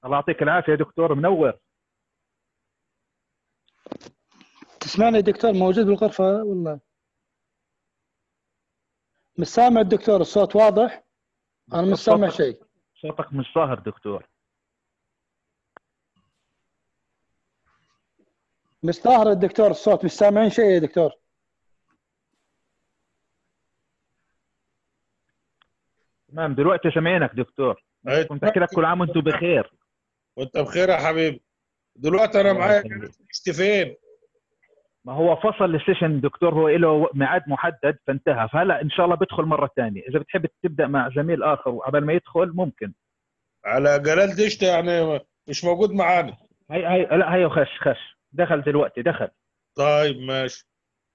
الله يعطيك العافيه يا دكتور منور تسمعني يا دكتور موجود بالغرفة ولا مش سامع الدكتور الصوت واضح أنا مش سامع صوتك- شيء صوتك مش ظاهر دكتور مش ظاهر الدكتور الصوت مش سامعين شيء يا دكتور تمام دلوقتي سامعينك دكتور أي كنت احكي لك كل عام وانتم بخير وانت بخير يا حبيبي دلوقتي انا الله معايا يخليك. جلست فين ما هو فصل السيشن دكتور هو له ميعاد محدد فانتهى فهلا ان شاء الله بدخل مره ثانيه اذا بتحب تبدا مع زميل اخر وقبل ما يدخل ممكن على جلال دشت يعني مش موجود معانا هي هي لا هي خش خش دخل دلوقتي دخل طيب ماشي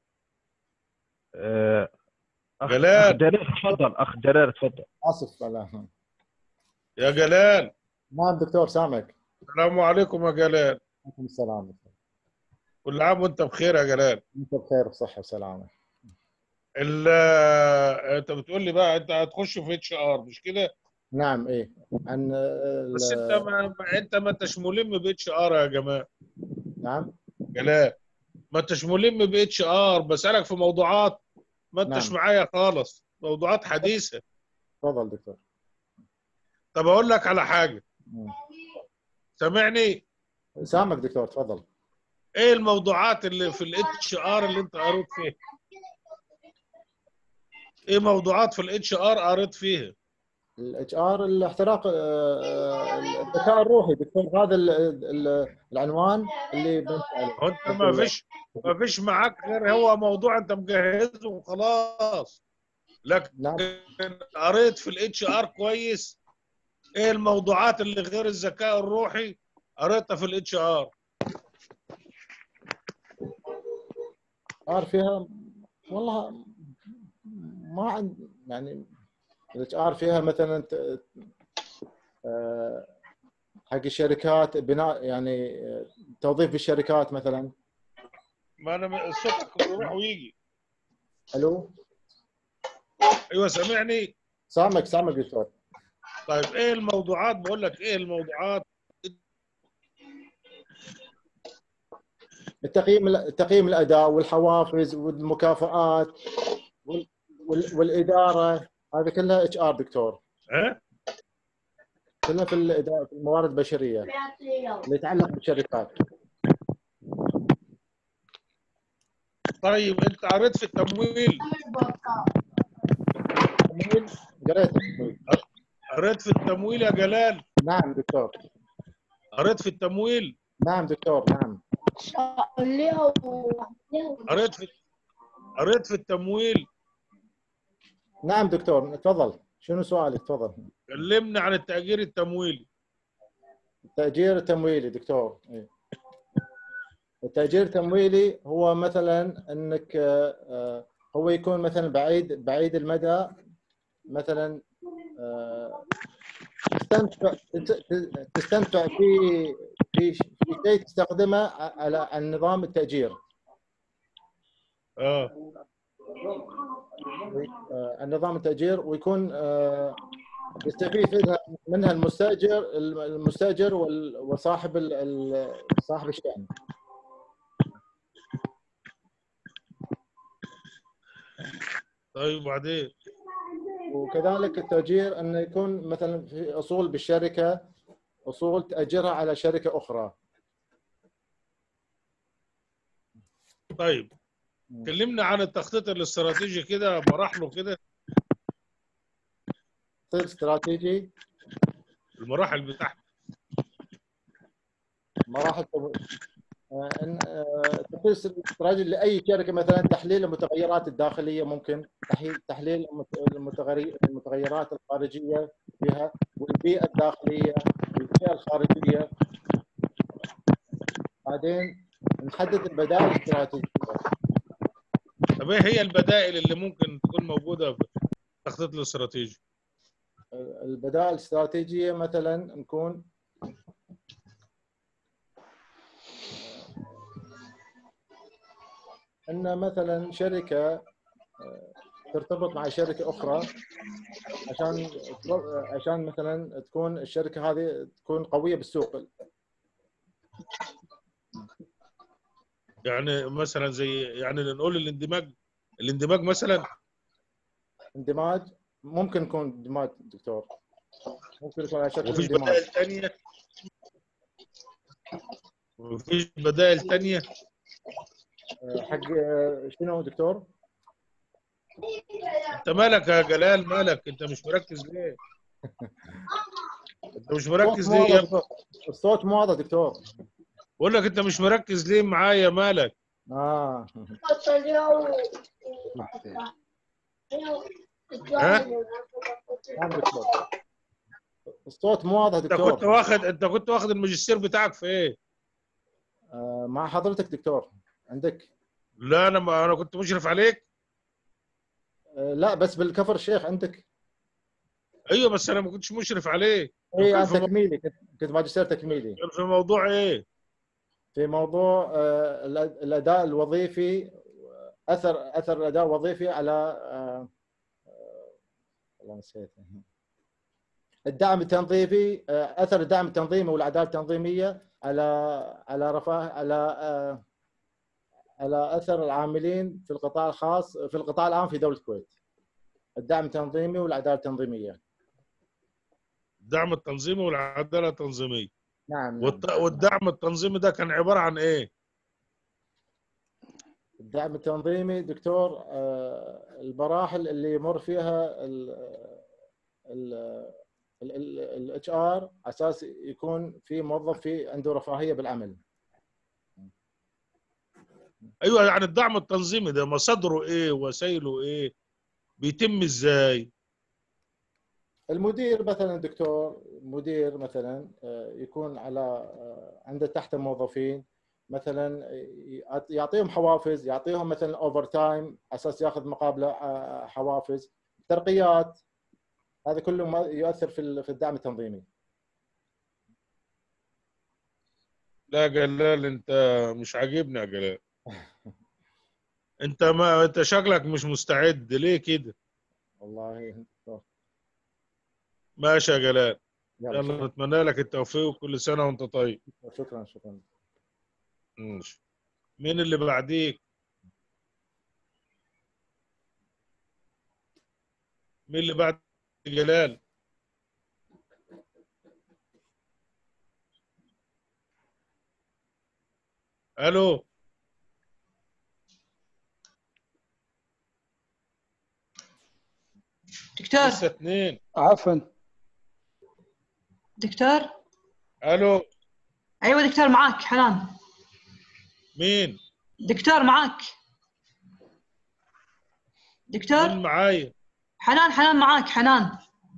آه، أخ جلال. أخ جرير تفضل اخ جرير تفضل اسف لا يا جلال نعم دكتور سامعك السلام عليكم يا جلال عليكم السلام دكتور. كل عام وانت بخير يا جلال انت بخير وصحه وسلامه ال- انت بتقول لي بقى انت هتخش في اتش ار مش كده نعم ايه عن ال- بس انت ما ما- انت ما انتش ملم باتش ار يا جماعه نعم جلال ما انتش ملم باتش ار بسالك في موضوعات ما انتش نعم. معايا خالص موضوعات حديثه تفضل دكتور طب اقول لك على حاجه مم. سامعني سامعك دكتور تفضل ايه الموضوعات اللي في الاتش ار اللي انت قريت فيها ايه موضوعات في الاتش ار قريت فيها الاتش ار الاحتراق آه، الذكاء الروحي دكتور هذا ال- ال- العنوان اللي بنت عليه هو انت ما فيش ما فيش معاك غير هو موضوع انت مجهزه وخلاص لكن نعم قريت في الاتش ار كويس ايه الموضوعات اللي غير الذكاء الروحي قريتها في الاتش ار ار فيها والله ما عند يعني الاتش ار فيها مثلا ت- آه، حق الشركات بناء يعني آه، توظيف بالشركات مثلا ما انا صوتك يروح ويجي الو ايوه سامعني سامعك سامعك دكتور طيب ايه الموضوعات بقول لك ايه الموضوعات التقييم تقييم الاداء والحوافز والمكافآت وال- وال- والاداره هذه كلها اتش ار دكتور ها كلها في الإدارة في الموارد البشريه اللي يتعلق بالشركات طيب انت قريت في التمويل تمويل قريت التمويل. قريت في التمويل يا جلال نعم دكتور قريت في التمويل نعم دكتور نعم قريت في قريت في التمويل نعم دكتور تفضل شنو سؤالك تفضل كلمنا عن التأجير التمويلي التأجير التمويلي دكتور إيه. التأجير التمويلي هو مثلا انك آه، آه، هو يكون مثلا بعيد بعيد المدى مثلا آه، تستنفع تستنفع في في في شيء تستخدمه على على نظام التأجير اه آه، النظام التأجير ويكون آه، يستفيد منها منها المستأجر المستأجر وال- وصاحب ال- ال- صاحب الشأن طيب وبعدين وكذلك التأجير انه يكون مثلا في اصول بالشركه اصول تأجرها على شركه اخرى طيب كلمنا عن التخطيط الاستراتيجي كده مراحله كده تخطيط استراتيجي المراحل بتاعته مراحل تم- آه، إن- آه، تخطيط استراتيجي لاي شركه مثلا تحليل المتغيرات الداخليه ممكن تحليل تحليل المت- المتغير- المتغيرات الخارجيه فيها والبيئه الداخليه والبيئه الخارجيه بعدين نحدد البدائل الاستراتيجيه طب ايه هي البدائل اللي ممكن تكون موجوده في التخطيط الاستراتيجي البدائل الاستراتيجيه مثلا نكون ان مثلا شركه آه، ترتبط مع شركه اخرى عشان عشان مثلا تكون الشركه هذه تكون قويه بالسوق يعني مثلا زي يعني نقول الاندماج الاندماج مثلا اندماج ممكن يكون اندماج دكتور ممكن يكون على شكل ومفيش اندماج بدائل ثانيه ومفيش بدائل ثانيه حق آه، شنو دكتور؟ انت مالك يا جلال مالك انت مش مركز ليه انت مش مركز الصوت ليه يا مو ابني واضح. الصوت مو واضح دكتور بقول لك انت مش مركز ليه معايا مالك اه ها؟ نعم دكتور الصوت مو واضح انت كنت دكتور واخد انت كنت واخد الماجستير بتاعك في ايه آه مع حضرتك دكتور عندك لا انا ما انا كنت مشرف عليك آه لا بس بالكفر الشيخ عندك ايوه بس انا ما كنتش مشرف عليك اي كان انا في مو- تكميلي كنت كنت ماجستير تكميلي كان في موضوع ايه في موضوع آه، الأ- الاداء الوظيفي اثر اثر الاداء الوظيفي على آه، آه، والله نسيت الدعم التنظيمي آه، اثر الدعم التنظيمي والعداله التنظيميه على على رفاه على آه، على اثر العاملين في القطاع الخاص في القطاع العام في دوله الكويت الدعم التنظيمي والعداله التنظيميه الدعم التنظيمي والعداله التنظيميه نعم نعم. والت- والدعم التنظيمي ده كان عباره عن ايه الدعم التنظيمي دكتور آه، المراحل اللي يمر فيها الاتش ار اساس يكون في موظف في عنده رفاهيه بالعمل ايوه يعني الدعم التنظيمي ده مصادره ايه وسائله ايه بيتم ازاي المدير مثلا دكتور مدير مثلا آه، يكون على آه، عنده تحت موظفين مثلا يعط- يعطيهم حوافز يعطيهم مثلا اوفر تايم اساس ياخذ مقابله آه، حوافز ترقيات هذا كله ما يؤثر في ال- في الدعم التنظيمي لا جلال انت مش عاجبني يا جلال انت ما انت شكلك مش مستعد ليه كده والله دكتور. ماشي يا جلال يلا يلا شكراً. نتمنى لك التوفيق وكل سنه وانت طيب شكرا شكرا ماشي مين اللي بعديك مين اللي بعد جلال الو دكتور لسه اتنين عفوا دكتور الو ايوه دكتور معاك حنان مين دكتور معاك دكتور مين معايا حنان حنان معاك حنان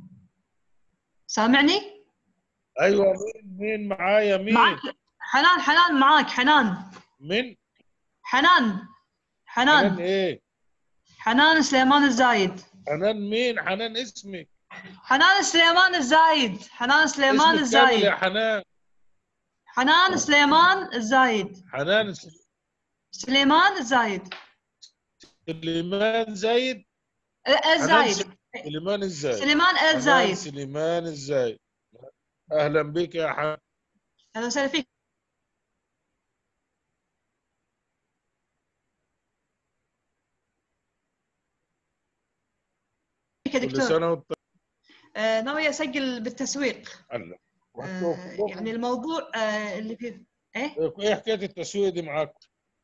سامعني ايوه مين مين معايا مين معاك حنان حنان معاك حنان مين حنان حنان حنان ايه حنان سليمان الزايد حنان مين حنان اسمك حنان سليمان الزايد حنان سليمان اسمك كامل الزايد يا حنان حنان سليمان الزايد حنان سليمان الزايد سليمان زايد ال- حنان الزايد سليمان الزايد سليمان حنان الزايد سليمان الزايد اهلا بك يا حنان اهلا وسهلا فيك يا كل دكتور سنه وانت آه، ناوي اسجل بالتسويق هلا آه، يعني الموضوع آه، اللي فيه ايه ايه حكايه التسويق دي معاك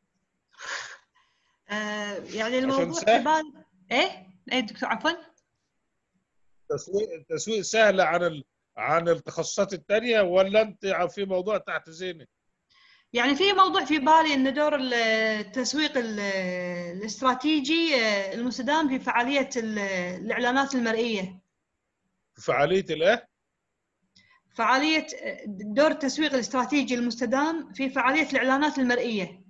آه، يعني الموضوع سهل. في بالي ايه ايه دكتور عفوا التسويق التسويق سهل عن ال... عن التخصصات التانية ولا انت في موضوع تحت ذهنك يعني في موضوع في بالي ان دور ال- التسويق ال- الاستراتيجي آه، المستدام في فعاليه ال- الاعلانات المرئيه في فعاليه الايه فعاليه آه، دور التسويق الاستراتيجي المستدام في فعاليه الاعلانات المرئيه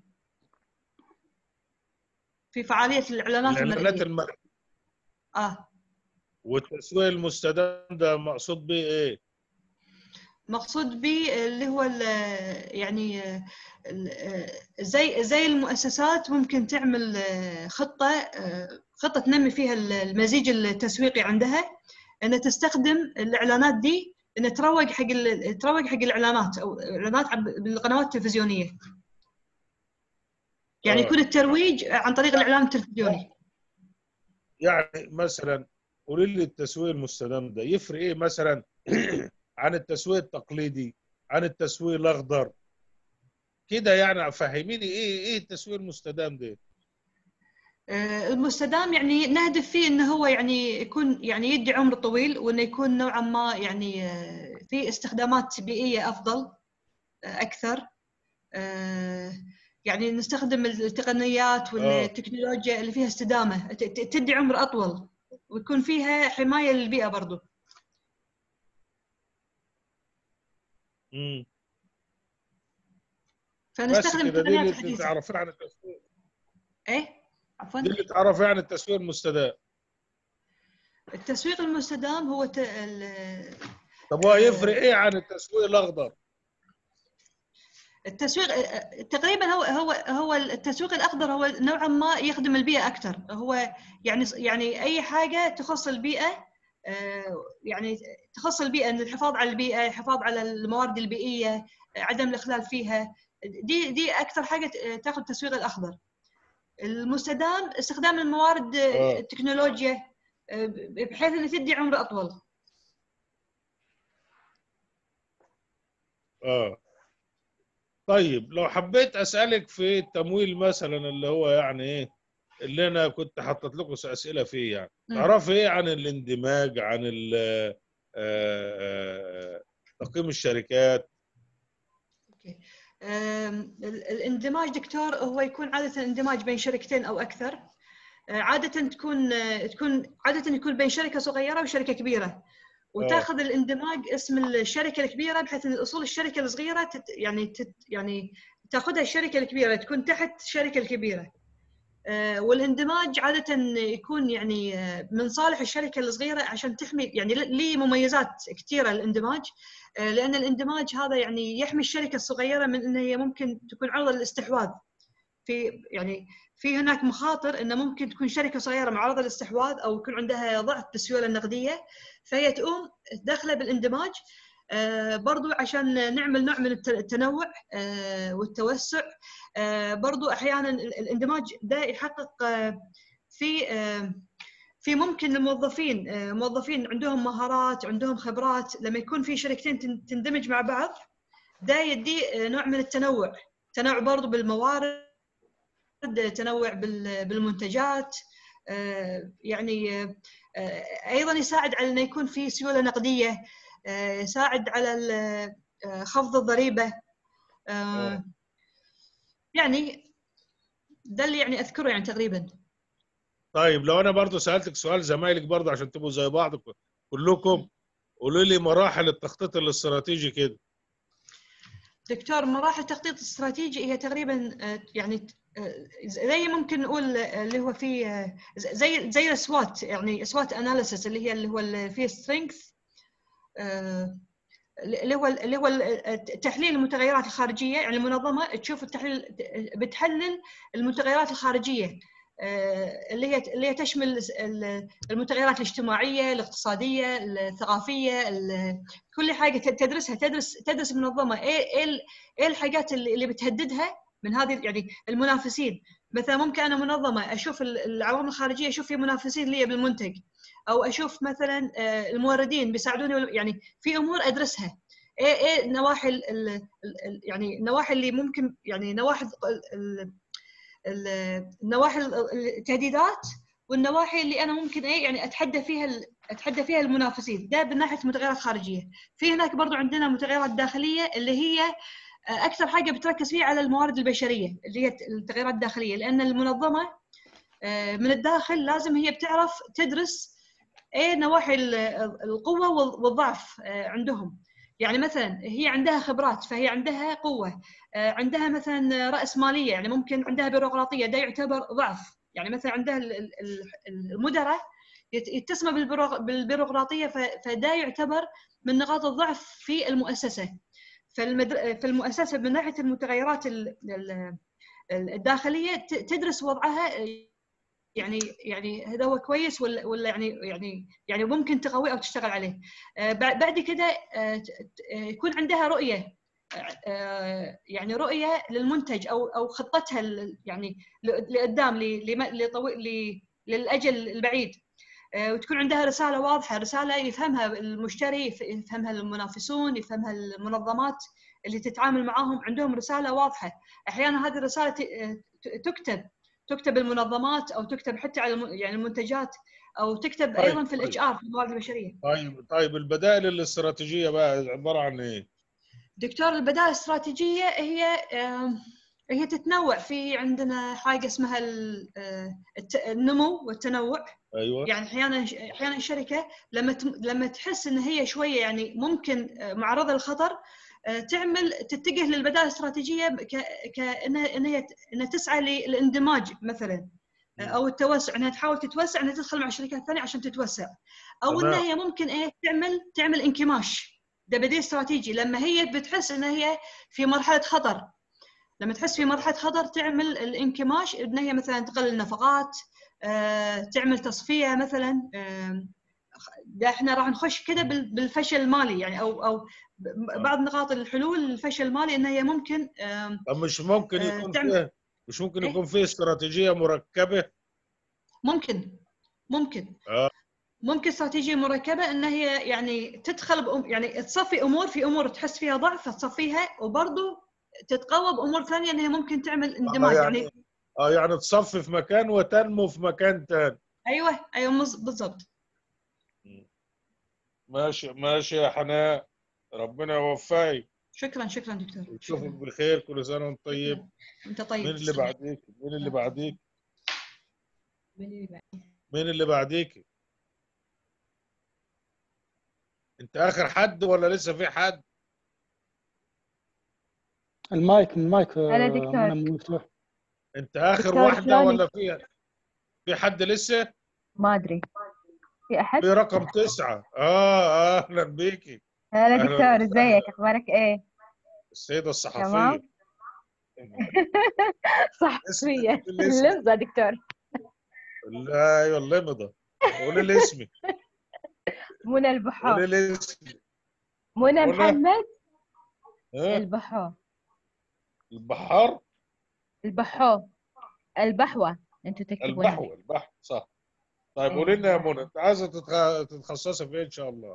في فعاليه الاعلانات الاعلانات المرئيه المر... اه والتسويق المستدام ده مقصود به ايه مقصود به اللي هو ال- يعني آه، ال- آه، زي زي المؤسسات ممكن تعمل آه، خطة آه، خطه تنمي فيها المزيج التسويقي عندها انها تستخدم الاعلانات دي انها تروج حق ال- تروج حق الاعلانات او اعلانات عب- بالقنوات التلفزيونيه يعني آه. يكون الترويج عن طريق الاعلان التلفزيوني يعني مثلا قولي لي التسويق المستدام ده يفرق ايه مثلا عن التسويق التقليدي عن التسويق الاخضر كده يعني فهميني ايه ايه التسويق المستدام ده آه، المستدام يعني نهدف فيه انه هو يعني يكون يعني يدي عمر طويل وانه يكون نوعا ما يعني آه، في استخدامات بيئيه افضل آه، اكثر آه، يعني نستخدم التقنيات والتكنولوجيا اللي فيها استدامه ت- ت- تدي عمر اطول ويكون فيها حمايه للبيئه برضو امم بس فنستخدم كده دي التقنيات اللي الحديثه تعرفي عن التسويق ايه عفوا دي اللي تعرفي عن التسويق المستدام التسويق المستدام هو ت... ال- طب هو يفرق ايه عن التسويق الاخضر التسويق تقريبا هو هو هو التسويق الاخضر هو نوعا ما يخدم البيئه اكثر هو يعني يعني اي حاجه تخص البيئه آه، يعني تخص البيئه ان الحفاظ على البيئه الحفاظ على الموارد البيئيه عدم الاخلال فيها دي دي اكثر حاجه تاخذ التسويق الاخضر المستدام استخدام الموارد آه. التكنولوجيا آه، بحيث انها تدي عمر اطول اه طيب لو حبيت اسالك في التمويل مثلا اللي هو يعني ايه اللي انا كنت حاطط لكم اسئله فيه يعني مم. تعرفي ايه عن الاندماج عن ال- آه، آه، تقييم الشركات أوكي. أم، ال- الاندماج دكتور هو يكون عادة اندماج بين شركتين أو أكثر أه، عادة تكون أه، تكون عادة يكون بين شركة صغيرة وشركة كبيرة وتاخذ الاندماج اسم الشركة الكبيرة بحيث ان اصول الشركة الصغيرة تت يعني تت يعني تاخذها الشركة الكبيرة تكون تحت الشركة الكبيرة أه، والاندماج عادة يكون يعني أه، من صالح الشركة الصغيرة عشان تحمي يعني ل- ليه مميزات كثيرة الاندماج آه، لان الاندماج هذا يعني يحمي الشركه الصغيره من ان هي ممكن تكون عرضه للاستحواذ في يعني في هناك مخاطر انه ممكن تكون شركه صغيره معرضه للاستحواذ او يكون عندها ضعف بالسيوله النقديه فهي تقوم داخله بالاندماج آه، برضو عشان نعمل نوع من الت- التنوع آه، والتوسع آه، برضو احيانا ال- الاندماج ده يحقق آه، في آه، في ممكن الموظفين آه، موظفين عندهم مهارات عندهم خبرات لما يكون في شركتين تن- تندمج مع بعض ده يدي آه، نوع من التنوع تنوع برضو بالموارد آه، تنوع بال- بالمنتجات آه، يعني آه، آه، ايضا يساعد على انه يكون في سيوله نقديه آه، يساعد على ال- آه، خفض الضريبه آه، آه. يعني ده اللي يعني اذكره يعني تقريبا طيب لو انا برضو سالتك سؤال زمايلك برضو عشان تبقوا زي بعض كلكم قولوا لي مراحل التخطيط الاستراتيجي كده دكتور مراحل التخطيط الاستراتيجي هي تقريبا آه، يعني آه، زي ممكن نقول آه، اللي هو في آه، زي زي السوات يعني سوات اناليسيس اللي هي اللي هو اللي فيه سترينث اللي هو اللي هو تحليل المتغيرات الخارجيه يعني المنظمه تشوف التحليل بتحلل المتغيرات الخارجيه آه، اللي هي اللي هي تشمل ال- المتغيرات الاجتماعيه، الاقتصاديه، الثقافيه، ال- كل حاجه تدرسها تدرس تدرس المنظمه ايه ايه ال- ايه الحاجات اللي اللي بتهددها من هذه يعني المنافسين مثلا ممكن انا منظمه اشوف ال- العوامل الخارجيه اشوف في منافسين لي بالمنتج او اشوف مثلا آه، الموردين بيساعدوني ولا- يعني في امور ادرسها ايه ايه النواحي ال- ال- ال- يعني النواحي اللي ممكن يعني نواحي ال- ال- ال- النواحي ال- التهديدات والنواحي اللي انا ممكن ايه يعني اتحدى فيها ال- اتحدى فيها المنافسين ده من ناحيه المتغيرات الخارجيه في هناك برضو عندنا متغيرات داخليه اللي هي آه، اكثر حاجه بتركز فيها على الموارد البشريه اللي هي التغيرات الداخليه لان المنظمه آه، من الداخل لازم هي بتعرف تدرس ايه نواحي ال- القوه وال- والضعف آه، عندهم يعني مثلا هي عندها خبرات فهي عندها قوه آه، عندها مثلا راس ماليه يعني ممكن عندها بيروقراطيه ده يعتبر ضعف يعني مثلا عندها ال- ال- ال- المدراء يت- يتسمى بالبيرو- بالبيروقراطيه ف- فده يعتبر من نقاط الضعف في المؤسسه فالمدر... فالمؤسسه من ناحيه المتغيرات ال- ال- الداخليه ت- تدرس وضعها يعني يعني هذا هو كويس ولا ولا يعني يعني يعني ممكن تقويه او تشتغل عليه آه، بع- بعد كده آه، ت- ت- آه، يكون عندها رؤيه آه، يعني رؤيه للمنتج او او خطتها ال- يعني ل- لقدام ل- لم- لطوي- ل- للاجل البعيد آه، وتكون عندها رساله واضحه رساله يفهمها المشتري يف- يفهمها المنافسون يفهمها المنظمات اللي تتعامل معاهم عندهم رساله واضحه احيانا هذه الرساله ت- ت- تكتب تكتب المنظمات او تكتب حتى على الم- يعني المنتجات او تكتب طيب، ايضا في طيب. الاتش ار في الموارد البشريه طيب طيب البدائل الاستراتيجيه بقى عباره عن ايه؟ دكتور البدائل الاستراتيجيه هي آم، هي تتنوع في عندنا حاجه اسمها ال- آه، الت- النمو والتنوع ايوه يعني احيانا احيانا الشركه لما تم- لما تحس ان هي شويه يعني ممكن آه، معرضه للخطر آه، تعمل تتجه للبدائل الاستراتيجيه ك- كانها ان هي انها تسعى للاندماج مثلا آه، او التوسع انها تحاول تتوسع انها تدخل مع شركات ثانيه عشان تتوسع او تمام. انها هي ممكن ايه تعمل تعمل انكماش ده بديل استراتيجي لما هي بتحس ان هي في مرحله خطر لما تحس في مرحله خطر تعمل الانكماش ان هي مثلا تقلل النفقات آه، تعمل تصفيه مثلا آه، ده احنا راح نخش كده بال- بالفشل المالي يعني او او ب- بعض نقاط الحلول للفشل المالي ان هي ممكن آم، طب مش ممكن آه، يكون تعمل- فيه مش ممكن إيه؟ يكون فيه استراتيجيه مركبه ممكن ممكن آه. ممكن استراتيجيه مركبه ان هي يعني تدخل بأم يعني تصفي امور في امور تحس فيها ضعف تصفيها وبرضه تتقوى بامور ثانيه ان هي ممكن تعمل اندماج يعني- يعني اه يعني تصفي في مكان وتنمو في مكان تاني ايوه ايوه مز- بالضبط ماشي ماشي يا حنان ربنا يوفقك شكرا شكرا دكتور ويشوفك شكراً. بخير كل سنه وانت طيب انت طيب مين اللي تسلم. بعديك مين اللي بعديك مين اللي بعد؟ مين اللي بعديك انت اخر حد ولا لسه في حد المايك المايك هلا آه، دكتور. منى مفتوح انت اخر دكتور واحده شلونك؟ ولا في في حد لسه ما ادري في احد في رقم تسعة اه اهلا بيكي هلا أهلاً دكتور وسهلاً. ازيك اخبارك ايه السيده الصحفيه تمام. صح اسم- فيا الاسم. لمزه دكتور لا ايوه اللمضه قولي لي اسمك منى قولي البحو لي اسمك منى منى. محمد ها البحو البحار البحو البحوه انتوا تكتبون البحو البحو صح طيب قولي لنا يا منى انت عايزه تتخ- تتخصصي في ايه ان شاء الله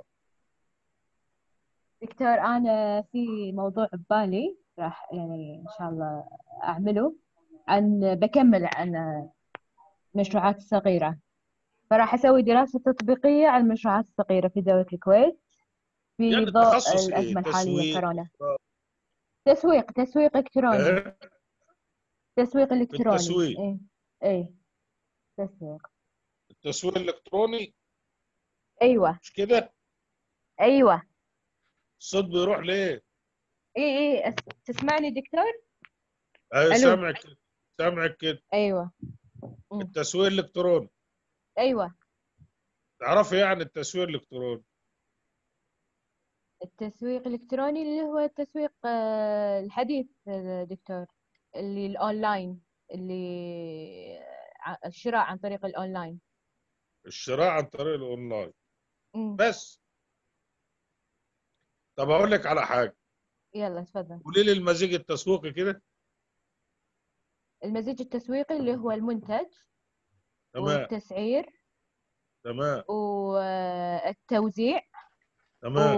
دكتور انا في موضوع ببالي راح يعني ان شاء الله اعمله عن بكمل عن المشروعات الصغيره فراح اسوي دراسه تطبيقيه على المشروعات الصغيره في دوله الكويت في يعني ضوء تخصص إيه؟ الازمه الحاليه تسويق؟ كورونا تسويق تسويق الكتروني إيه؟ تسويق الكتروني التسويق. ايه ايه تسويق التسويق الالكتروني ايوه مش كده ايوه الصوت بيروح ليه ايه ايه أس- تسمعني دكتور ايوه ألو. سامعك كده سامعك كده ايوه التسويق الالكتروني ايوه تعرفي يعني التسويق الالكتروني التسويق الالكتروني اللي هو التسويق آه، الحديث آه، دكتور اللي الاونلاين اللي ع- الشراء عن طريق الاونلاين الشراء عن طريق الاونلاين أمم، بس طب اقول لك على حاجه يلا تفضل قولي لي المزيج التسويقي كده المزيج التسويقي اللي هو المنتج تمام والتسعير تمام والتوزيع تمام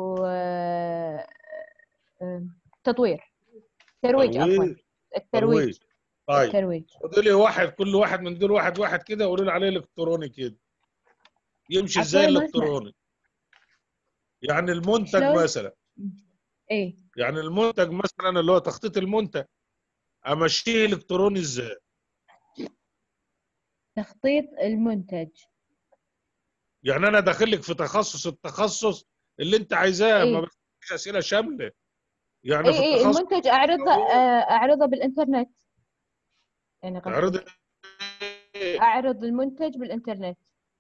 والتطوير ترويج عفوا ترويج الترويج ترويج طيب الترويج خدي لي واحد كل واحد من دول واحد واحد كده قولي لي عليه الكتروني كده يمشي ازاي عفواً ما أسمع. الالكتروني يعني المنتج شلون؟ مثلا ايه يعني المنتج مثلا اللي هو تخطيط المنتج امشيه الكتروني ازاي تخطيط المنتج يعني انا داخل لك في تخصص التخصص اللي انت عايزاه إيه. ما بس اسئله شامله يعني اي في اي التخصص المنتج اعرضه آه، اعرضه بالانترنت يعني قصدي تعرض اعرض المنتج بالانترنت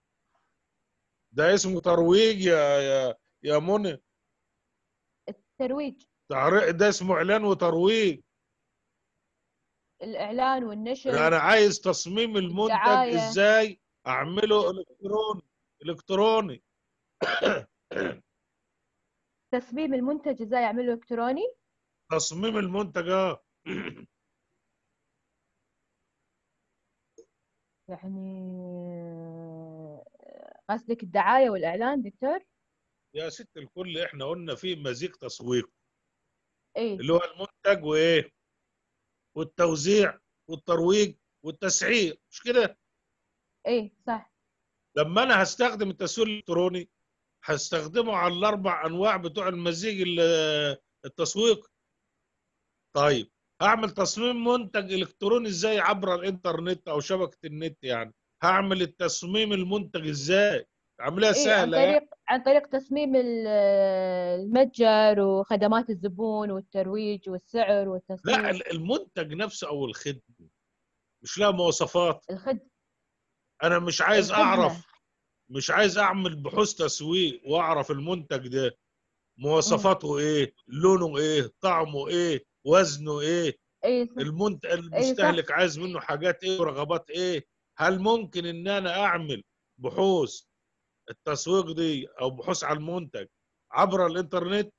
ده اسمه ترويج يا يا يا منى الترويج تعر- ده اسمه اعلان وترويج الاعلان والنشر انا عايز تصميم المنتج الدعاية. ازاي اعمله الكتروني الكتروني تصميم المنتج ازاي اعمله الكتروني تصميم المنتج اه يعني قصدك الدعايه والاعلان دكتور يا ست الكل احنا قلنا في مزيج تسويق ايه اللي هو المنتج وايه والتوزيع والترويج والتسعير مش كده ايه صح لما انا هستخدم التسويق الالكتروني هستخدمه على الاربع انواع بتوع المزيج ال- التسويق طيب هعمل تصميم منتج الكتروني ازاي عبر الانترنت او شبكه النت يعني هعمل التصميم المنتج ازاي عمليه ايه عن سهله يعني. طريق عن طريق تصميم ال- المتجر وخدمات الزبون والترويج والسعر لا والتسويق ال- المنتج نفسه او الخدمه مش لها مواصفات الخد انا مش عايز الخدمة. اعرف مش عايز اعمل بحوث تسويق واعرف المنتج ده مواصفاته ايه لونه ايه طعمه ايه وزنه ايه ايه صح. المنت... المستهلك عايز منه حاجات ايه ورغبات ايه هل ممكن ان انا اعمل بحوث التسويق دي او بحوث على المنتج عبر الانترنت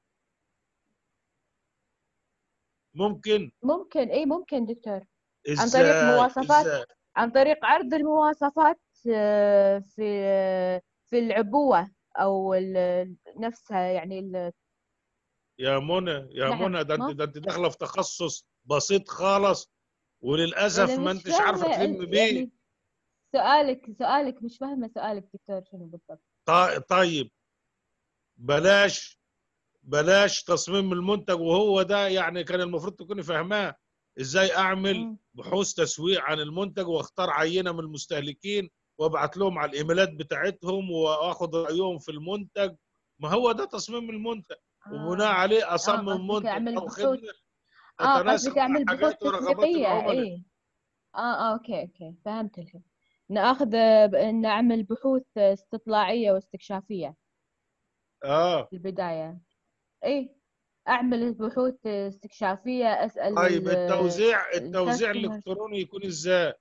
ممكن ممكن اي ممكن دكتور ازاي عن طريق مواصفات إزاي؟ عن طريق عرض المواصفات آه، في في العبوة او ال- نفسها يعني ال- يا منى يا نعم، منى ده ما- انت ده انت داخله في تخصص بسيط خالص وللاسف أنا ما مش انتش عارفه فاهمة تلم ال- بيه يعني سؤالك سؤالك مش فاهمة سؤالك دكتور شنو بالضبط طي- طيب بلاش بلاش تصميم المنتج وهو ده يعني كان المفروض تكوني فاهماه ازاي اعمل مم. بحوث تسويق عن المنتج واختار عينه من المستهلكين وابعت لهم على الايميلات بتاعتهم واخد رايهم في المنتج ما هو ده تصميم المنتج وبناء آه. عليه اصمم قصدك منتج أعمل او بحوث. خدمه اه تتناسب قصدك مع اعمل بحوث حاجات ورغبات تسويقية العملاء ايه اه اه اوكي اوكي فهمت الحين ناخذ آه، نعمل بحوث استطلاعية واستكشافية اه في البداية ايه اعمل بحوث استكشافية اسأل طيب ال- التوزيع التوزيع customers. الالكتروني يكون ازاي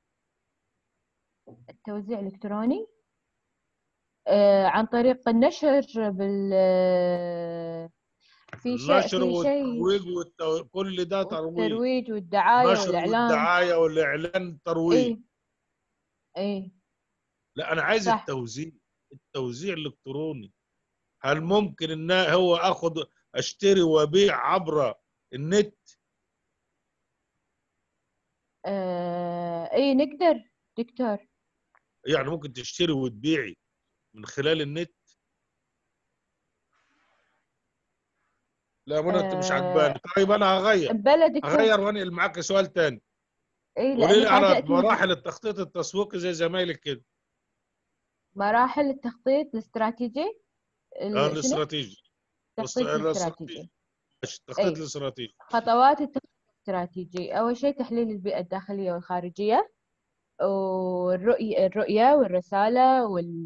التوزيع الالكتروني آه عن طريق النشر بال في شيء النشر في شيء والترويج والتو... كل ده ترويج الترويج والدعاية نشر والاعلان والدعايه والاعلان ترويج ايه ايه لا انا عايز صح. التوزيع التوزيع الالكتروني هل ممكن ان هو اخد اشتري وابيع عبر النت آه ايه نقدر دكتور يعني ممكن تشتري وتبيعي من خلال النت لا منى انت مش آه. عجباني طيب انا هغير بلا دكتور هغير وانقل معاك سؤال تاني ايه قولي لي لأنك على فاجأتني مراحل التخطيط التسويقي زي زمايلك كده مراحل التخطيط الاستراتيجي اه ال- شنو؟ الاستراتيجي التخطيط الاست- الاستراتيجي التخطيط أي. الاستراتيجي خطوات التخطيط الاستراتيجي أول شيء تحليل البيئة الداخلية والخارجية والرؤية الرؤية والرسالة وال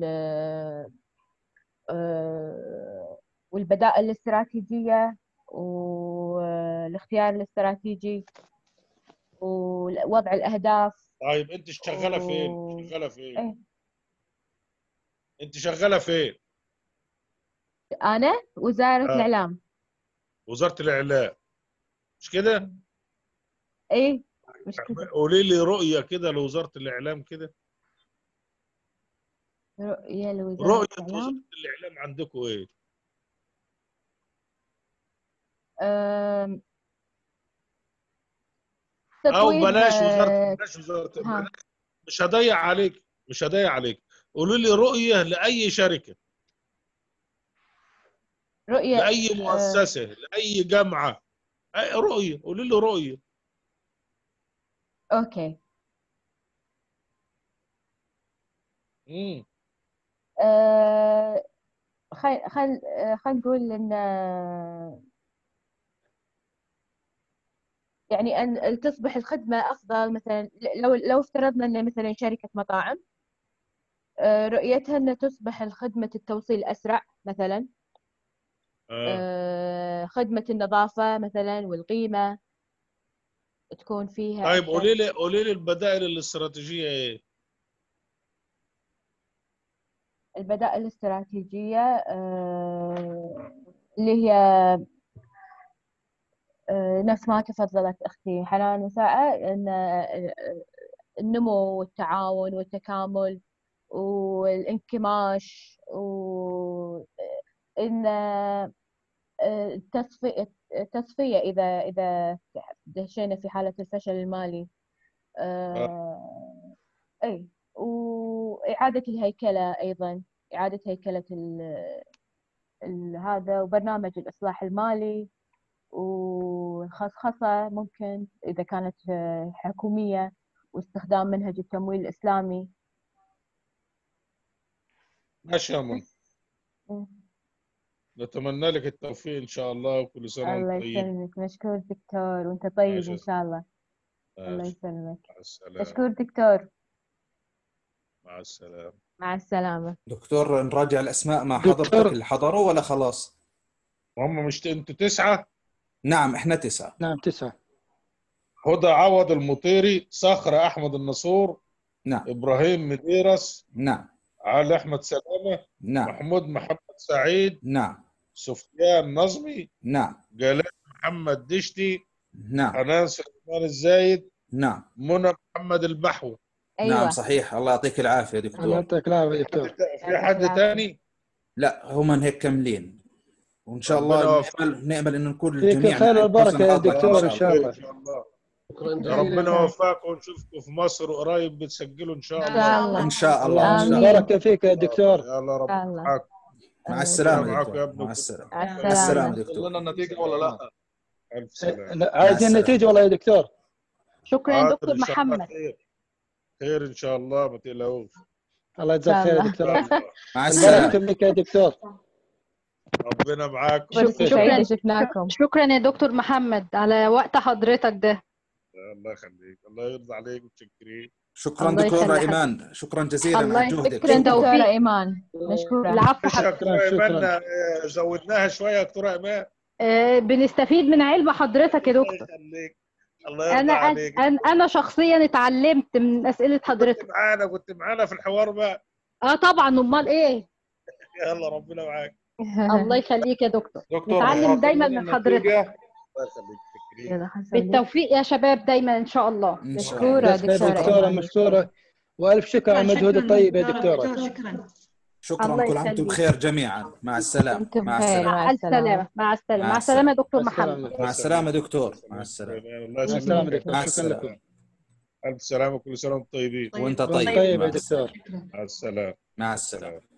آه، والبدائل الاستراتيجية والاختيار الاستراتيجي ووضع الأهداف طيب انت شغاله فين و- شغاله فين إيه. انت شغاله فين أنا وزارة آه. الإعلام وزاره الاعلام مش كده إيه مش كده قولي لي رؤيه كده لوزاره الاعلام كده رؤية لوزارة رؤيه وزاره الإعلام الاعلام عندكم ايه أم، او تطوير بلاش آه، وزاره بلاش وزاره ها. بلاش. مش هضيع عليك مش هضيع عليك قولوا لي رؤيه لاي شركه رؤية لاي مؤسسه لاي جامعه أي رؤيه قولوا لي رؤيه أوكي امم أه، خل خل آه، خل نقول إن آه، يعني أن تصبح الخدمة أفضل مثلا لو لو افترضنا أن مثلا شركة مطاعم آه، رؤيتها أن تصبح الخدمة التوصيل أسرع مثلا آه. آه، خدمة النظافة مثلا والقيمة تكون فيها طيب أشد- قولي لي قولي لي البدائل الاستراتيجيه ايه؟ البدائل الاستراتيجية آه، اللي هي آه، نفس ما تفضلت أختي حنان وساعة أن آه، النمو والتعاون والتكامل والانكماش وإن التصفية التصفية إذا إذا دشينا في حالة الفشل المالي آه، أي وإعادة الهيكلة أيضا إعادة هيكلة ال- ال- هذا وبرنامج الإصلاح المالي والخصخصة ممكن إذا كانت آه، حكومية واستخدام منهج التمويل الإسلامي ماشي يا منى مم. نتمنى لك التوفيق ان شاء الله وكل سنه الله وانت طيب يسلمك مشكور دكتور وانت طيب ماشي. إن شاء الله الله ماشي. يسلمك مع السلامه مشكور دكتور مع السلامه مع السلامة دكتور نراجع الأسماء مع دكتور. حضرتك اللي حضروا ولا خلاص؟ هم مش انتوا تسعه نعم إحنا تسعة نعم تسعة هدى عوض المطيري صخره احمد النصور نعم ابراهيم مديرس نعم علي احمد سلامه نعم محمود محمد سعيد نعم سفيان نظمي نعم جلال محمد دشتي نعم حنان سليمان الزايد نعم منى محمد البحوي نعم أيوة صحيح الله يعطيك العافية الله دكتور يعطيك العافية دكتور في حد تاني لا هم هيك كاملين وإن شاء ربنا الله يوفقك. نأمل نأمل إن نكون فيك الجميع خير معنا والبركة فرصة يا نحضر دكتور إن شاء الله ان شاء الله شكرا يا جزيلا ربنا يوفقكم ونشوفكم في مصر وقريب بتسجلوا ان شاء إن الله شاء الله. إن شاء الله إن شاء آمين. الله بارك فيك يا دكتور يلا إن رب شاء الله معاك مع الله السلامة معاكم يا دكتور ابني. مع السلامة مع مع السلامة السلامة دكتور لنا النتيجة ولا لا؟ الف سلامه عايزين السلامة. النتيجة والله يا دكتور شكرا يا حاضر دكتور إن شاء الله محمد خير خير ان شاء الله ما تقلقوش الله يجزاك خير يا الله. دكتور مع نبارك السلامة فيك يا دكتور ربنا معاكم فرصة شكراً. سعيدة شفناكم شكرا يا دكتور محمد على وقت حضرتك ده الله يخليك الله يرضى عليك متشكرين شكرا الله دكتورة يخليك. شكرا شكرا جزيلا الله على جهدك يشكرك. شكرا توفيق. دكتورة إيمان مشكورة العفو لسه حضرتك دكتورة شكراً. ايمان آه، زودناها شويه يا دكتوره ايمان آه، بنستفيد من علم حضرتك يا الله دكتور يخليك الله يرضى انا عليك انا انا شخصيا اتعلمت من اسئله كنت حضرتك معانا كنت معانا في الحوار بقى اه طبعا امال ايه يلا ربنا معاك الله يخليك يا دكتور دكتور نتعلم حضرتك دايما لنا من حضرتك. النتيجة. الله يخليك متشكرين يلا حسن بالتوفيق يا شباب دايما ان شاء الله إن شاء الله مشكورة جزاك خير دكتورة دكتورة إيمان مشكورة وألف شكر على المجهود الطيب يا دكتورة شكرا شكرا الله كل عام وانتم يخليك. بخير جميعا مع السلامة أنتم مع بخير. السلامة مع السلامه مع السلامه مع مع السلامه يا دكتور مع محمد السلامة مع السلامة دكتور مع السلامة الله مع يسلمك السلامة دكتور مع شكرا السلامة لكم الف سلامه كل سنه وانتم طيبين وانت وأنت طيب طيب مع يا دكتور مع السلامه مع السلامة